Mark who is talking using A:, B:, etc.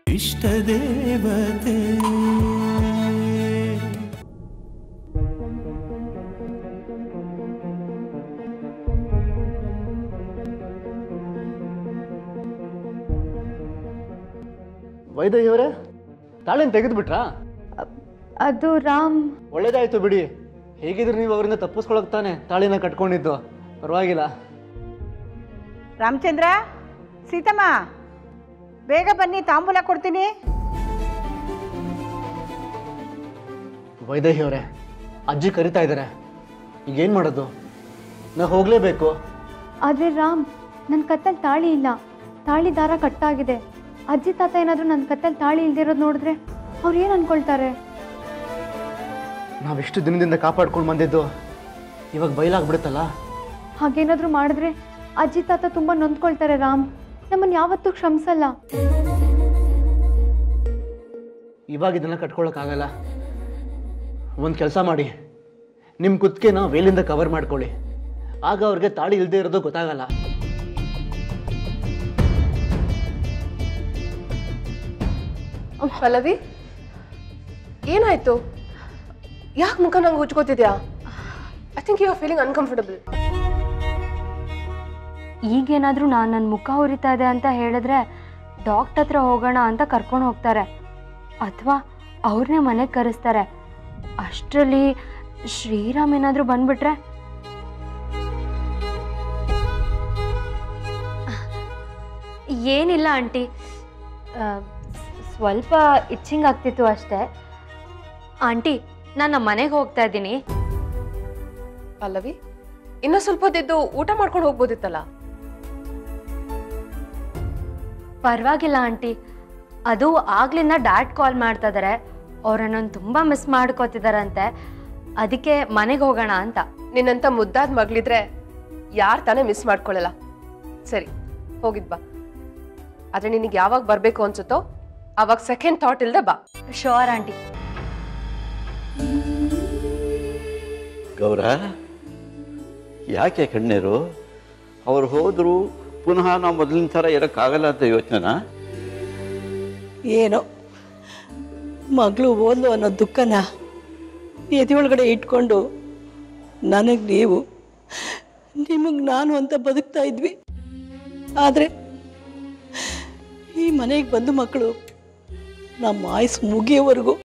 A: ಇಷ್ಟ ದೇವತೆ
B: ವೈದ್ಯವರೇ ತಾಳಿನ ತೆಗೆದ್ಬಿಟ್ರಾ
C: ಅದು ರಾಮ್
B: ಒಳ್ಳೇದಾಯ್ತು ಬಿಡಿ ಹೇಗಿದ್ರು ನೀವು ಅವರಿಂದ ತಪ್ಪಿಸ್ಕೊಳಕ್ ತಾನೆ ತಾಳಿನ ಕಟ್ಕೊಂಡಿದ್ದು ಪರವಾಗಿಲ್ಲ
D: ರಾಮಚಂದ್ರ ಸೀತಮ್ಮ ಬೇಗ ಬನ್ನಿ ತಾಂಬೂಲ ಕೊಡ್ತೀನಿ
B: ವೈದೇಹಿಯವರೇ ಅಜ್ಜಿ ಕರಿತಾ ಇದ್ದಾರೆ ಈಗೇನು ಮಾಡೋದು ನಾ ಹೋಗಲೇಬೇಕು
C: ಆದರೆ ರಾಮ್ ನನ್ನ ಕತ್ತಲ್ಲಿ ತಾಳಿ ಇಲ್ಲ ತಾಳಿ ದಾರ ಕಟ್ಟಾಗಿದೆ ಅಜ್ಜಿ ತಾತ ಏನಾದರೂ ನನ್ನ ಕತ್ತಲ್ಲಿ ತಾಳಿ ಇಲ್ದಿರೋದು ನೋಡಿದ್ರೆ ಅವ್ರು ಏನು ಅನ್ಕೊಳ್ತಾರೆ
B: ನಾವಿಷ್ಟು ದಿನದಿಂದ ಕಾಪಾಡ್ಕೊಂಡು ಬಂದಿದ್ದು ಇವಾಗ ಬಯಲಾಗ್ಬಿಡುತ್ತಲ್ಲ
C: ಹಾಗೇನಾದರೂ ಮಾಡಿದ್ರೆ ಅಜ್ಜಿ ತಾತ ತುಂಬ ನೊಂದ್ಕೊಳ್ತಾರೆ ರಾಮ್ ನಮ್ಮನ್ನು ಯಾವತ್ತೂ ಕ್ಷಮಿಸಲ್ಲ
B: ಇವಾಗ ಇದನ್ನ ಕಟ್ಕೊಳಕ್ಕಾಗಲ್ಲ ಒಂದು ಕೆಲಸ ಮಾಡಿ ನಿಮ್ಮ ಕುತ್ತಿಗೆನ ವೇಲಿಂದ ಕವರ್ ಮಾಡ್ಕೊಳ್ಳಿ ಆಗ ಅವ್ರಿಗೆ ತಾಳಿ ಇಲ್ಲದೆ ಇರೋದು ಗೊತ್ತಾಗಲ್ಲ
E: ಪಲ್ಲವಿ ಏನಾಯ್ತು ಯಾಕೆ ಮುಖ ನಂಗೆ ಉಜ್ಕೋತಿದ್ಯಾ I think you are feeling uncomfortable
F: ಈಗೇನಾದರೂ ನಾನು ನನ್ನ ಮುಖ ಉರಿತಾ ಇದೆ ಅಂತ ಹೇಳಿದ್ರೆ ಡಾಕ್ಟರ್ ಹತ್ರ ಹೋಗೋಣ ಅಂತ ಕರ್ಕೊಂಡು ಹೋಗ್ತಾರೆ ಅಥವಾ ಅವ್ರನ್ನೇ ಮನೆಗೆ ಕರೆಸ್ತಾರೆ ಅಷ್ಟರಲ್ಲಿ ಶ್ರೀರಾಮ್ ಏನಾದರೂ ಬಂದ್ಬಿಟ್ರೆ ಏನಿಲ್ಲ ಆಂಟಿ ಆ, ಸ್ವಲ್ಪ ಇಚ್ಚಿಂಗ್ ಆಗ್ತಿತ್ತು ಅಷ್ಟೇ ಆಂಟಿ ನಾನು ನಮ್ಮ ಮನೆಗೆ ಹೋಗ್ತಾ ಇದ್ದೀನಿ
E: ಪಲ್ಲವಿ ಇನ್ನೂ ಸ್ವಲ್ಪ ಹೊತ್ತಿದ್ದು ಊಟ ಮಾಡ್ಕೊಂಡು ಹೋಗ್ಬೋದಿತ್ತಲ್ಲ
F: ಪರವಾಗಿಲ್ಲ ಆಂಟಿ ಅದು ಆಗ್ಲಿಂದ ಡ್ಯಾಡ್ ಕಾಲ್ ಮಾಡ್ತಾ ಇದ್ದಾರೆ ಅವ್ರನ್ನ ತುಂಬ ಮಿಸ್ ಮಾಡ್ಕೋತಿದಾರಂತೆ ಅದಕ್ಕೆ ಮನೆಗೆ ಹೋಗೋಣ ಅಂತ
E: ನಿನ್ನಂತ ಮುದ್ದಾದ ಮಗಳಿದ್ರೆ ಯಾರು ತಾನೇ ಮಿಸ್ ಮಾಡ್ಕೊಳ್ಳಲ್ಲ ಸರಿ ಹೋಗಿದ್ ಬಾ ಆದ್ರೆ ನಿನಗೆ ಯಾವಾಗ ಬರಬೇಕು ಅನ್ಸುತ್ತೋ ಅವಾಗ ಸೆಕೆಂಡ್ ಥಾಟ್ ಇಲ್ದೆ ಬಾ
F: ಶೋರ್ ಆಂಟಿ
G: ಗೌರ ಯಾಕೆ ಕಣ್ಣೀರು ಅವ್ರು ಹೋದ್ರು ಪುನಃ ನಾವು ಮೊದಲಿನ ಥರ ಇರೋಕ್ಕಾಗಲ್ಲ ಅಂತ ಯೋಚನೆನಾ
H: ಏನೋ ಮಗಳು ಓದ್ಲು ಅನ್ನೋ ದುಃಖನ ಎದೆಯೊಳಗಡೆ ಇಟ್ಕೊಂಡು ನನಗೆ ನೀವು ನಿಮಗೆ ನಾನು ಅಂತ ಬದುಕ್ತಾ ಇದ್ವಿ ಆದರೆ ಈ ಮನೆಗೆ ಬಂದು ಮಕ್ಕಳು ನಮ್ಮ ಆಯುಸ್ ಮುಗಿಯೋವರೆಗೂ